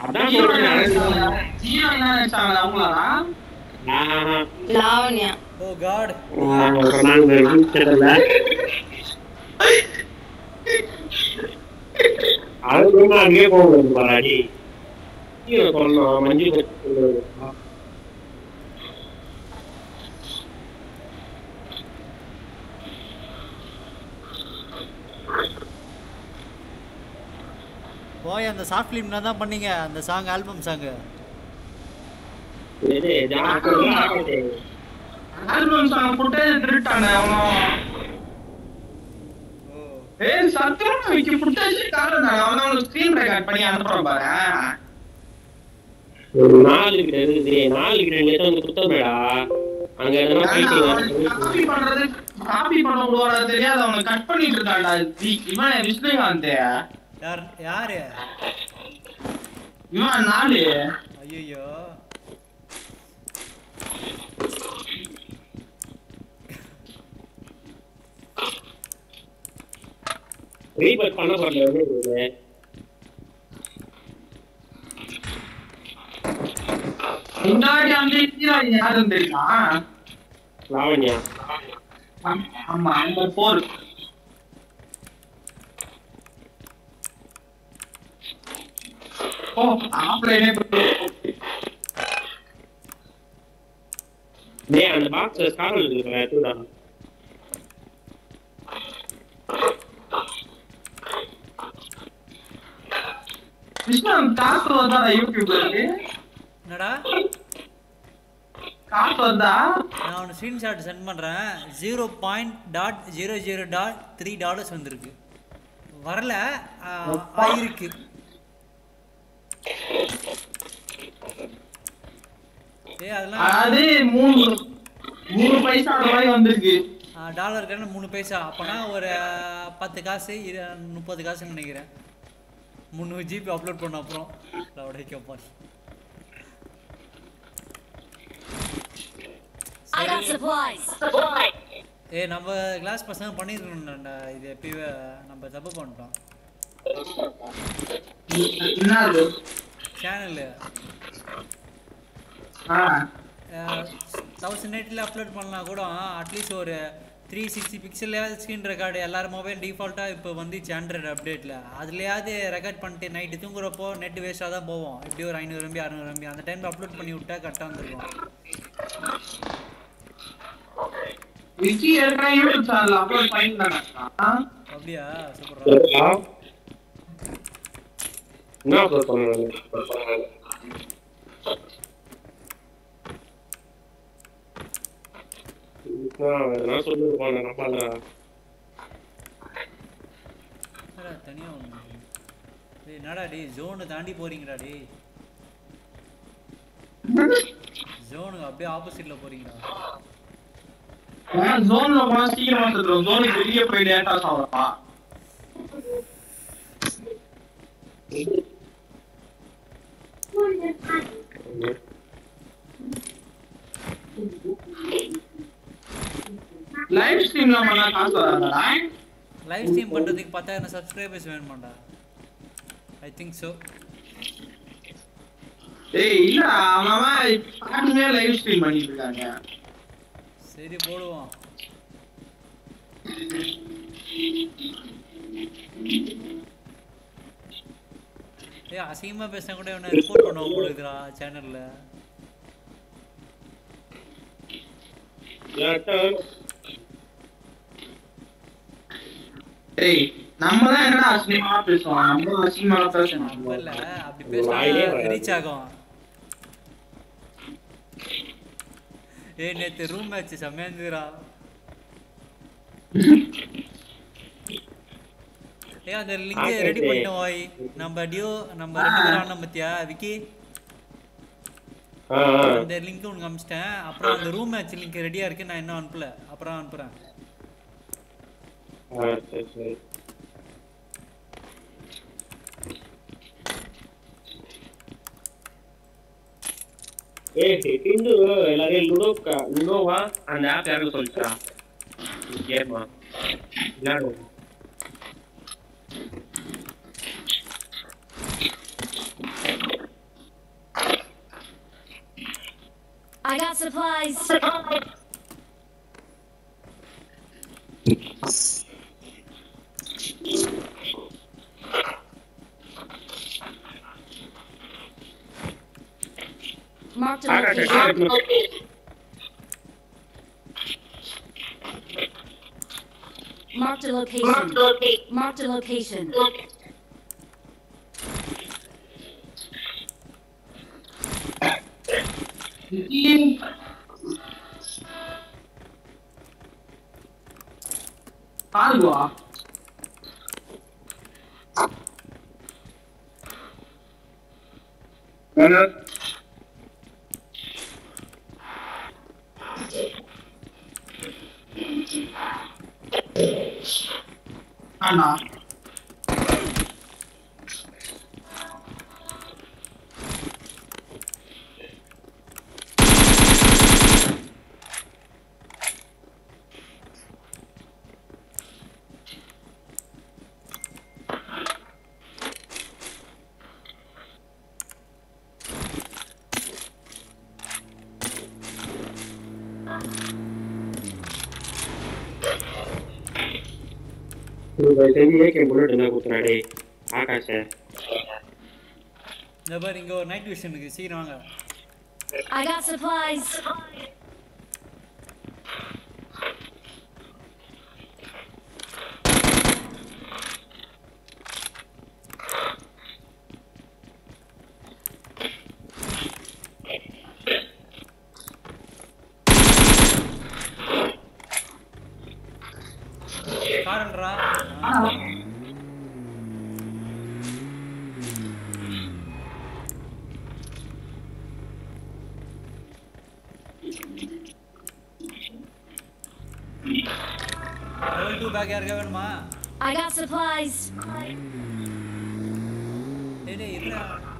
அதான் சொல்றேன் ஜீரோ என்ன நினைச்சாங்க அவங்களா ஆஹா. லாவண்யா ஓ காட் ஆஹ் சொன்னாங்க தெரியல அதுக்கு அங்கேயே போக பாராடி கீழே சொன்னோம் மஞ்சள் பத்தி சொல்லுவது. போய் அந்த ஷார்ட் ஃபிலிம் தான் பண்ணீங்க அந்த சாங் ஆல்பம் சாங் இது ஜாக்கிரதை, ஜாக்கிரதை. ஆல்பம் சாங் போட்டு திருட்டானே அவனும் ஏய் சத்தியமா விக்கி புட்டாச்சு காரணம் அவன் அவனுக்கு ஸ்கிரீன் ரெக்கார்ட் பண்ணி அனுப்புறான் பாரு ஒரு நாலு கிட்ட இருக்குது நாலு கிட்ட நேத்து வந்து குத்தமேடா அங்க எதனா போயிட்டு காப்பி பண்றது காப்பி பண்ண விடுவாடா தெரியாது அவனை கட் பண்ணிட்டு இருக்கான்டா தி- இவன் விஷ்ணுகாந்த் யார் யாரு இவன் நாலு ஐயோ ரீபட் பண்ண போறல வந்து முன்னாடி அந்த ஹீரோ யாருன்னு தெரியுமா லாவண்யா ஆமா, ஆமா அந்த போர் ஓ ஆப்லைனே டேய் அந்த பாக்ஸ் ஸ்காரல் இருக்குல்ல எடுத்துடா விஷ்ணு காசு வந்தா யூடியூப்ல இருக்கு என்னடா காசு வந்தா நான் உனக்கு ஸ்க்ரீன்ஷாட் சென்ட் பண்ணுறேன் zero point dot zero zero dot three dollars வந்திருக்கு வரல ஆ, ஆயிருக்கு ஏ அதெல்லாம் அது மூணு மூணு பைசா அந்த மாதிரி வந்திருக்கு டாலர் கணக்கு மூணு பைசா அப்போனா ஒரு ஆ, பத்து காசு இரு முப்பது காசுன்னு நினைக்கிறேன் முந்நூறு ஜிபி அப்லோட் பண்ண அப்புறம் உடைக்கப்பா I got supplies. ஏ நம்ம கிளாஸ் பசங்க பண்ணிருக்கணும்டா இது எப்பயே நம்ம தப்பு பண்ணிட்டோம் என்னது சேனலு ஆ தௌசண்ட் எயிட்டில் அப்லோட் பண்ணலாம் கூட அட்லீஸ்ட் ஒரு த்ரீ சிக்ஸ்டி பிக்சல்லையாவது ஸ்க்ரீன் ரெக்கார்டு எல்லார் மொபைல் டிஃபால்ட்டாக இப்போ வந்துச்சு ஆண்ட்ராய்டு அப்டேட்டில் அதுலையாவது ரெக்கார்ட் பண்ணிட்டு நைட்டு தூங்குறப்போ நெட் வேஸ்ட்டாக தான் போவோம் எப்படி ஒரு ஐநூறு எம்பி அறுநூறு எம்பி அந்த டைமில் அப்லோட் பண்ணி விட்டா கரெக்டாக வந்துருக்கும் விக்கி ஏற்கனவே யூடியூப் சேனல் அப்லோட் பண்ணிருந்தாங்க அப்படியா சூப்பர் இருக்கா? என்ன அப்லோட் பண்ணாங்க என்ன சொல்லிருப்பாங்க நம்பால தனியாக ஒன்று டேய் என்னடா டேய் ஜோனு தாண்டி போறீங்கடா டேய் ஜோனுக்கு அப்படியே ஆப்போசிட்ல போறீங்கடா ஜோன்ல போனா சீக்கிரமா செத்துரும் ஜோனுக்கு வெளியே போய் லேட்டா சாப்பிடலாம் லைவ் ஸ்ட்ரீம்ல பண்ணா காசு வராதா லைவ் ஸ்ட்ரீம் பண்றதுக்கு பத்தாயிரம் சப்ஸ்கிரைபர்ஸ் வேணுமாடா ஐ திங்க் ஸோ ஏய் இல்ல அவன் ஸ்டார்டிங்கே லைவ் ஸ்ட்ரீம் பண்ணிட்டு இருக்காங்க சரி போடுவோம் ஏய் அசிங்கமா பேசினா கூட இவனை ரிப்போர்ட் பண்ணுவோம் கொடுக்குறா சேனல்ல ஏய் நம்ம தான் என்னடா அசிங்கமா பேசுவோம் நம்ம அசிங்கமா பேசணும் அப்ப இல்ல அப்படி வாயிலே பேசினா வராது. ரீச் ஆகும் ஏய் நேத்து ரூம் மேட்ச் செம்மையா இருந்துதுடா ஏய் அந்த லிங்க் ஆ, ரெடி சரி. பண்ணிட்டோம் ஓய் நம்ம டியோ நம்ம ரெண்டு பேரும் ஆனோம் பத்தியா விக்கி ஆ, ஆ. அந்த லிங்க் உனக்கு அனுப்பிச்சிட்டேன் அப்புறம் அந்த ரூம் மேட்ச் லிங்க் ரெடியா இருக்கு நான் இன்னும் அனுப்பல அப்புறம் அனுப்புறேன் ஆ, சரி, சரி. ஏய், இந்து எல்லாரையும் லுடோ கா- லுடோவா அந்த ஆப் யாரும் சொல்லிட்டா கேமா விளையாடுவோம் supplies. Marked a Akash location. Marked a location. Marked a location. பாருவா ஆனா செஞ்சு ஏகே புல்லட் என்ன குத்துறாடே ஆகாஷ இந்த பாரு இங்க ஒரு நைட் விஷன் இருக்கு சீக்கிரம் வாங்க I got supplies. காரல்ரா லெவல் டூ பேக் யாருக்கா வேணுமா I got supplies. டேய் டேய் இருடா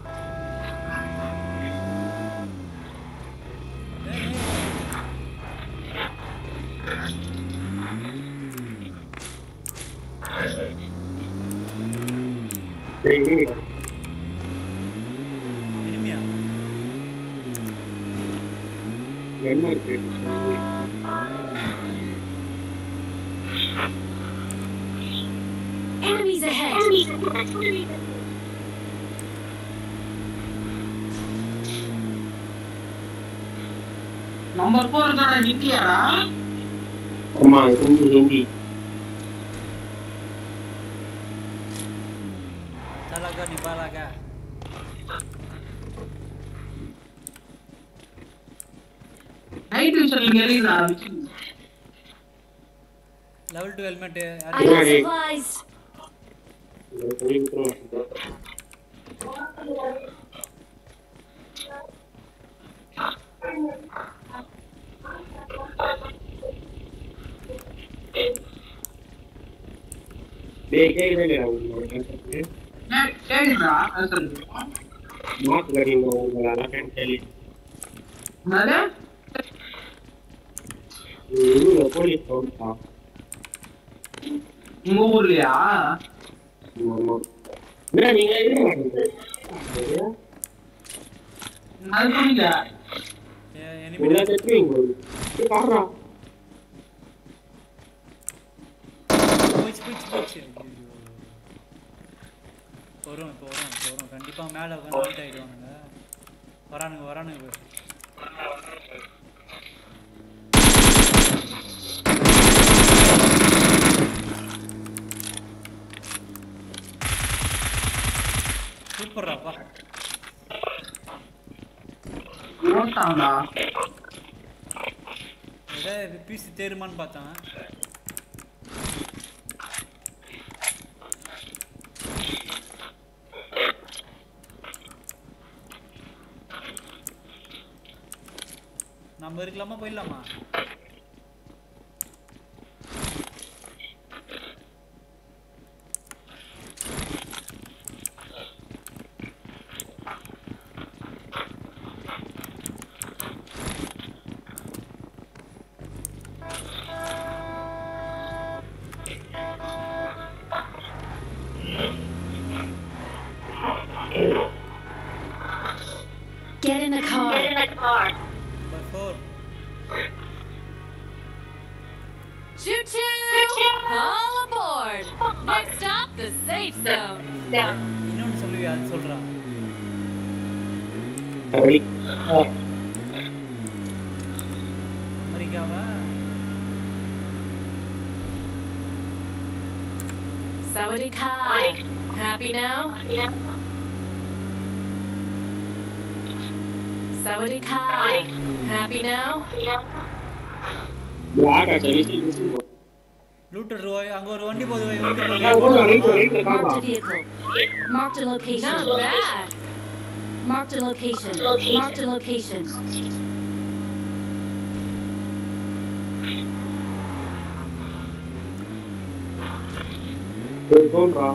டேய், டேய். இனிமையா என்ன இருக்கு Enemies ahead. நம்பர் போர் தானே நித்தியாடா ஆமா ஹிந்தி ஹிந்தி चला निभाला का நைட் விஷன் இங்க இருக்குடா level two helmet I got Ready. supplies. சொல்லி கொடுத்துருவோம் டேய் கேக்குதா இல்லையா உங்களுக்கு கேக்குறா அது சொல்லு மாத்து கடிங்க உங்களை அழகான்னு கேள்வி என்னது ஊர்ல போலீஸ் சவுண்டா உங்க ஊர்லயா என்ன நீங்க இது அது புரியல एनिमी உள்ள செத்துவீங்க பாடுறா போச்சு போச்சு போச்சு வரும் இப்போ வரும் இப்போ வரும் கண்டிப்பாக மேலே உட்காந்து அவுட் ஆகிடுவானுங்க வரானுங்க வரானுங்க சூப்பர்ராப்பா ஓட்டாண்டா ஏதாவது பீஸ் தேருமான்னு பார்த்தேன் நம்ம இருக்கலாமா போயிடலாமா Get in the car. Number four Choo choo! All aboard! Next stop, the safe zone. இன்னொன்னு சொல்லுவியா அது சொல்றா சரி அமெரிக்காவா Sawadee ka. Happy now? Sawadee ka. Happy now? Akash விசி விசி லூட்டர் ரோய் அங்க ஒரு வண்டி போகுது வை, வண்டி நான் போகுது. போடுறேன் ரைட் ரைட்ல Marked காப்பா a vehicle. Marked a location. Not bad. Marked a location. Marked a location. போன்றா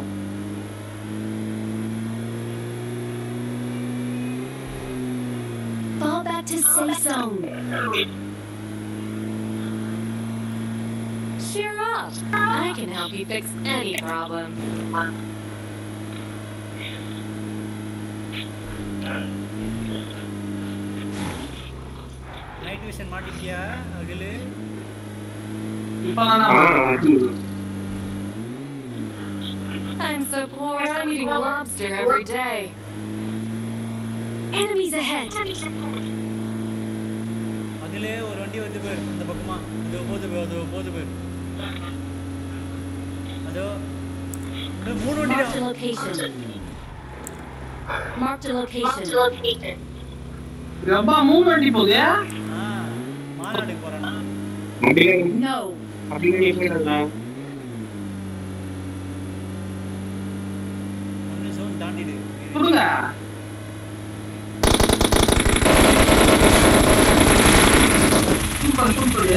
Fall back to safe zone. Cheer up. I can help you fix any problem. Night vision மாட்டிக்கியா அகிலு இப்பதான் ஆ நான் அது I'm so poor, I'm eating lobster every day. Enemies ahead. அகிலே ஒரு வண்டி வந்து போயிரு அந்த பக்கமா அது போது போய் அது போது போயிரு அதோ ஏய், மூணு வண்டி Marked a location. Marked a location. ரொம்ப மூணு வண்டி போகுது ஆ மாநாடுக்கு போறானா அப்படியே No. அப்படியே நீ போயிடல ஒன்னு சோன் தாண்டிடு கொடுங்க சூப்பர் சூப்பர்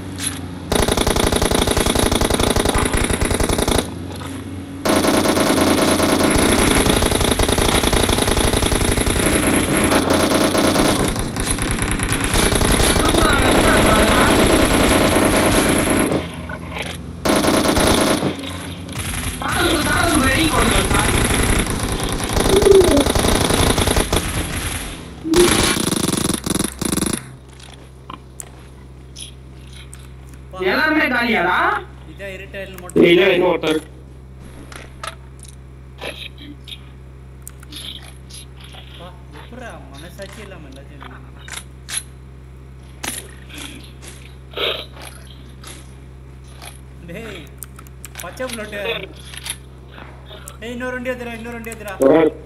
ரெடி கொடுங்க பா, எல்லாருமே காலியாடா இதான் இருட்டைல் இல்ல மட்டும் இன்னும் ஒருத்தர் பா, எப்படிடா மனசாட்சி இல்லாம எல்லாத்தையும் இது? டேய் பச்சை புல்லட்டு ஏய் இன்னொரு வண்டி ஏத்துறா இன்னொரு வண்டி ஏத்துறா ஒரு ஆள்.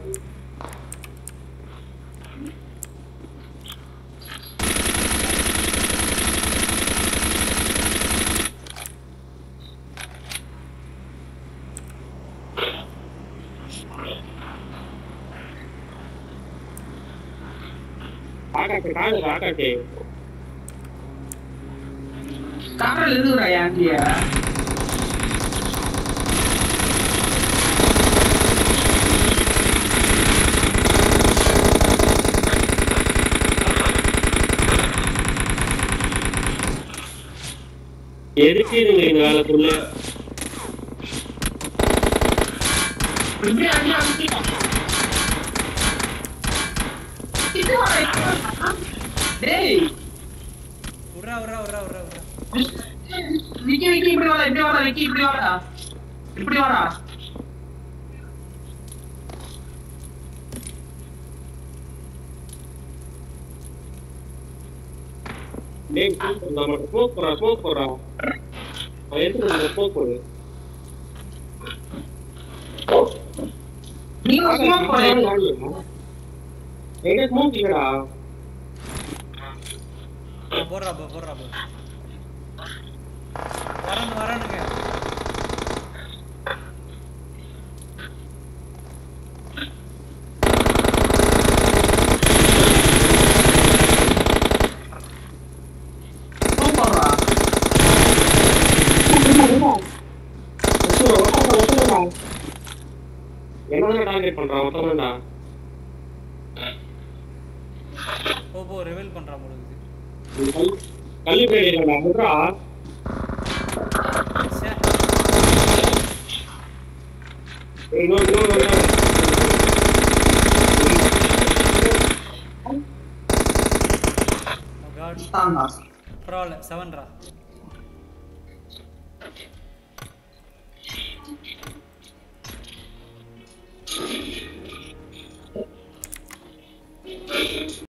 ஆகாஷ் காடு ஆகாஷ் காரில் இருக்குறா ஆண்டிய எதுக்கு இதுங்க இந்த வேலைக்குள்ள இப்படி அடி அடி டேய் உர்றா உர்றா உர்றா உர்றா உர்றா விக்கி விக்கி இப்படி வாடா இப்படி வாடா விக்கி இப்படி வாடா இப்படி வாடா டேய் நம்ம ஸ்மோக் போறா ஸ்மோக் போறா அவன் எடுத்து நம்ம ஸ்மோக் போடு நீங்க ஸ்மோக் போடுங்க எங்க ஸ்மோக் இல்லடா ஆ, போடுறா போ போடுறா போ வரானு வரானுங்க ஸ்மோக் போடுறா என்ன டார்கெட் பண்றான் ஒருத்தவன்டா போ போ ரிவீல் பண்றான் போல இருக்குது கல்லு பேடி இல்லடா சொல்றா சே இன்னொரு இன்னொரு வந்தா. oh god தாங்க பரவாயில்ல செவன்ரா